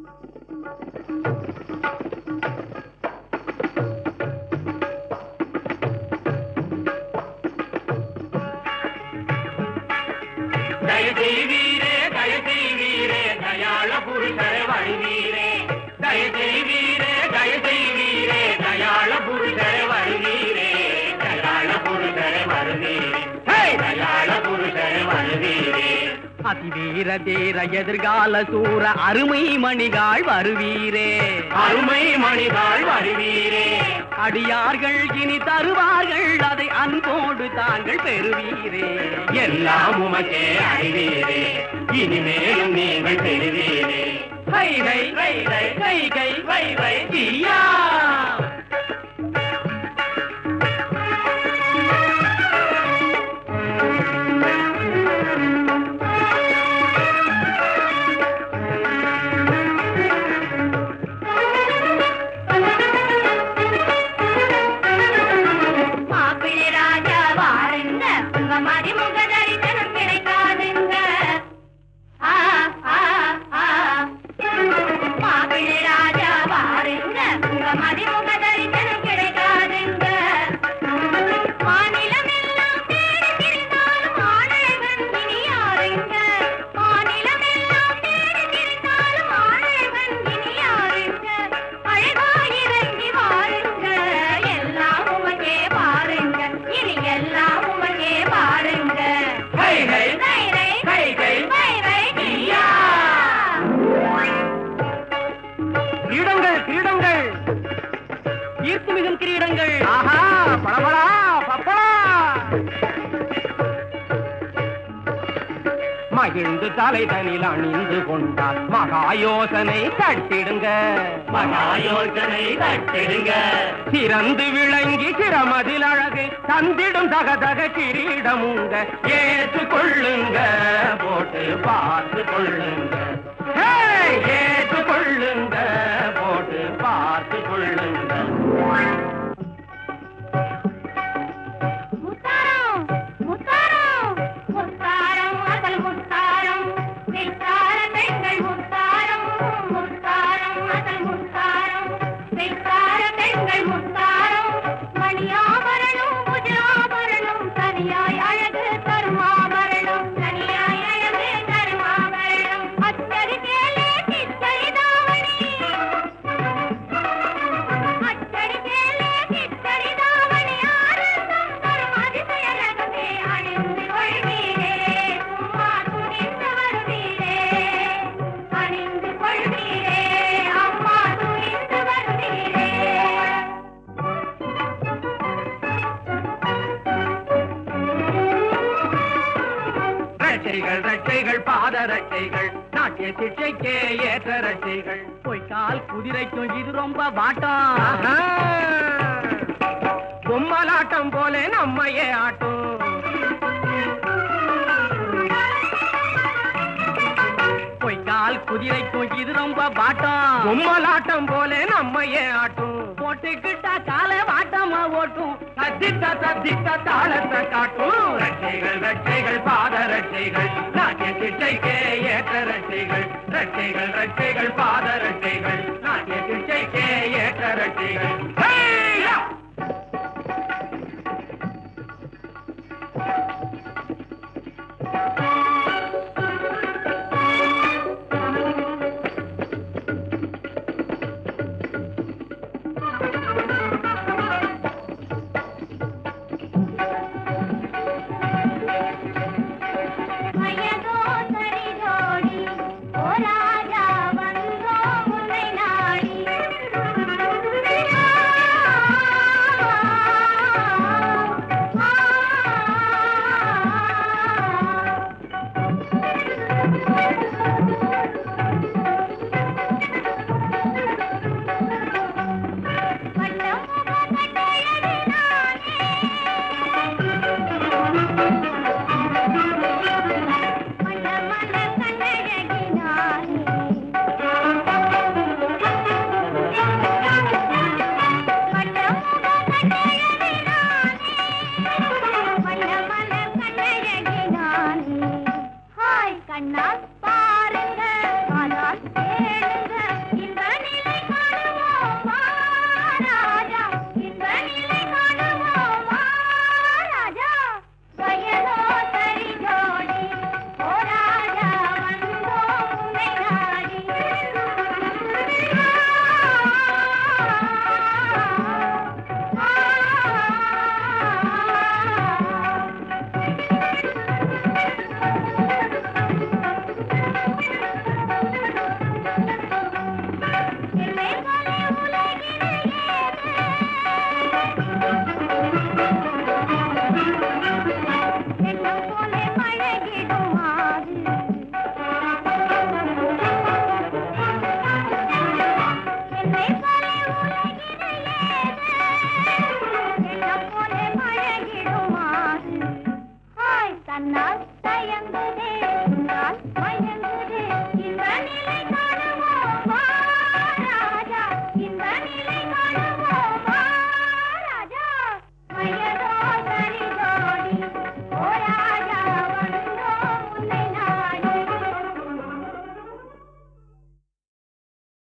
ದಯದೇವೀರೇ ದಯದೇವೀರೇ ದಯಾಳ ಪುರುಷರ வருவீரே ದಯದೇವೀರೇ ದಯದೇವೀರೇ ದಯಾಳ ಪುರುಷರ வருவீரே ದಯಾಳ ಪುರುಷರ வருவீரே ಹೇ ದಯಾಳ ಪುರುಷರ வருவீரே அதிவீர தீர எதிர்கால சூர அருமை மணிகாள் வருவீரே அருமை மணிதாள் வருவீரே அடியார்கள் இனி தருவார்கள் அதை அன்போடு தாங்கள் பெறுவீரே எல்லாம் உமக்கே அறிவீரே இனிமேலும் நீங்கள் பெறுவீரே கை கை கை கை கை கை வை வை தீயா மாப்பிள்ளை ராஜா வாருங்க உங்க மதிமுக தரிசனம் கிடைக்காதுங்க ஆ, ஆ, ஆ. மாப்பிள்ளை ராஜா வாருங்க உங்க மதிமுக தரிசனம் கிடைக்காதுங்க மாநிலமெல்லாம் தேடி திரிந்தாலும் ஆணழகன் இனி யாருங்க மாநிலமெல்லாம் தேடி திரிந்தாலும் ஆணழகன் இனி யாருங்க அழகாயிறங்கி வாருங்க எல்லாம் உமக்கே பாருங்க இனி எல்லாம் உமக்கே பாருங்க கை கை ரை, ரை, கை கை ரை, ரை, தீயா கிரீடங்கள் கிரீடங்கள் ஈர்ப்பு மிகும் கிரீடங்கள் ஆஹா பளபளா பப்பா மகிழ்ந்து தலை தனில் அணிந்து கொண்டார் மகா யோசனை தட்டிடுங்க மகாயோசனை தட்டிடுங்க சிறந்து விளங்கி சிரமதில் அழகு தந்திடும் தகதக கிரீடம் உங்க ஏற்று கொள்ளுங்க போட்டு பார்த்து கொள்ளுங்க ஹே, ஏற்று கொள்ளுங்க போட்டு பார்த்து கொள்ளுங்க முத்தாரம் முத்தாரம் முத்தாரம் அசல் முத்தாரம் வித்தார பெண்கள் முத்தாரம் முத்தாரம் அசல் முத்தாரம் வித்தார பெண்கள் முத்தாரம் மணியாபரணம் புஜாபரணம் தனியாய் அழகு தருமாபரணம் தனியாய் அழகு தருமாபரணம் அச்சரி கேளே கிச்சரி தாவணி அச்சடி கேளே கிச்சடி தாவணி ஆனந்தம் தரும் அதிசயரகமே அணிந்து கொள்வீரே சும்மா துணிந்து வருவீரே அணிந்து கொள்வீரே அம்மா துணிந்து வருவீரே ரட்சைகள் ரட்சைகள் பாத ரட்சைகள் நாட்டிய சிச்சைக்கே ஏற்ற ரட்சைகள் பொய்க்கால் குதிரைக்கும் இது ரொம்ப வாட்டம் பொம்மலாட்டம் போல நம்மையே ஆட்டும் பொய்க்கால் குதிரைக்கும் இது ரொம்ப வாட்டம் பொம்மலாட்டம் போல நம்மையே ஆட்டும் போட்டுக்கிட்டா கால வாட்டமா ஓட்டும் தத்தித்த தத்தித்த தாளத்தை காட்டும் ரட்சைகள் ரட்சைகள் பாத ரட்சைகள் நாட்டிய சிச்சைக்கே ஏற்ற ரட்சைகள் ரட்சைகள் ரட்சைகள் பாத